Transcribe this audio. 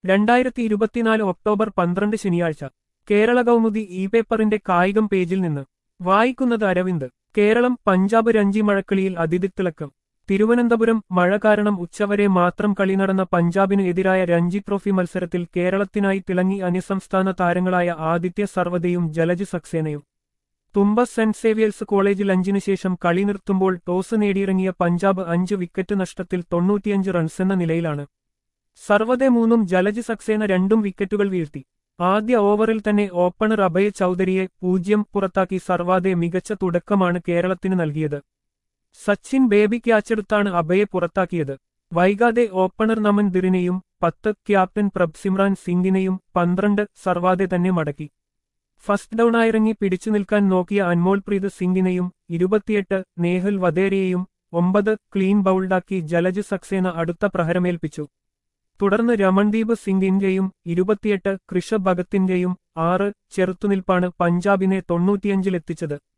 രണ്ടായിരത്തി ഇരുപത്തിനാല് ഒക്ടോബർ പന്ത്രണ്ട് ശനിയാഴ്ച കേരള കൗമുദി ഇ പേപ്പറിന്റെ കായികം പേജിൽ നിന്ന് വായിക്കുന്നത് അരവിന്ദ് കേരളം പഞ്ചാബ് രഞ്ജി മഴക്കളിയിൽ അതിഥിത്തിളക്കം തിരുവനന്തപുരം മഴ കാരണം ഉച്ചവരെ മാത്രം കളി നടന്ന പഞ്ചാബിന് എതിരായ രഞ്ജി ട്രോഫി മത്സരത്തിൽ കേരളത്തിനായി തിളങ്ങി അന്യസംസ്ഥാന താരങ്ങളായ ആദിത്യ സർവതയും ജലജ് സക്സേനയും തുമ്പ സെന്റ് സേവിയേഴ്സ് കോളേജിൽ അഞ്ചിനു ശേഷം കളി നിർത്തുമ്പോൾ ടോസ് നേടിയിറങ്ങിയ പഞ്ചാബ് അഞ്ച് വിക്കറ്റ് നഷ്ടത്തിൽ തൊണ്ണൂറ്റിയഞ്ച് റൺസെന്ന നിലയിലാണ് സർവതെ മൂന്നും ജലജ് സക്സേന രണ്ടും വിക്കറ്റുകൾ വീഴ്ത്തി ആദ്യ ഓവറിൽ തന്നെ ഓപ്പണർ അഭയ ചൌധരിയെ പൂജ്യം പുറത്താക്കി സർവാതെ മികച്ച തുടക്കമാണ് കേരളത്തിന് നൽകിയത് സച്ചിൻ ബേബി ക്യാച്ചെടുത്താണ് അഭയെ പുറത്താക്കിയത് വൈകാതെ ഓപ്പണർ നമൻ ദിറിനെയും പത്ത് ക്യാപ്റ്റൻ പ്രഭ്സിമ്രാൻ സിംഗിനെയും പന്ത്രണ്ട് സർവാതെ തന്നെ മടക്കി ഫസ്റ്റ് ഡൌണായിറങ്ങി പിടിച്ചു നിൽക്കാൻ നോക്കിയ അൻമോൾ പ്രീത് സിംഗിനെയും ഇരുപത്തിയെട്ട് നേഹൽ വധേരയെയും ഒമ്പത് ക്ലീൻ ബൗൾഡാക്കി ജലജ് സക്സേന അടുത്ത പ്രഹരമേൽപ്പിച്ചു തുടർന്ന് രമൺദീപ് സിംഗിന്റെയും ഇരുപത്തിയെട്ട് കൃഷ ഭഗത്തിന്റെയും ആറ് ചെറുത്തുനിൽപ്പാണ് പഞ്ചാബിനെ തൊണ്ണൂറ്റിയഞ്ചിലെത്തിച്ചത്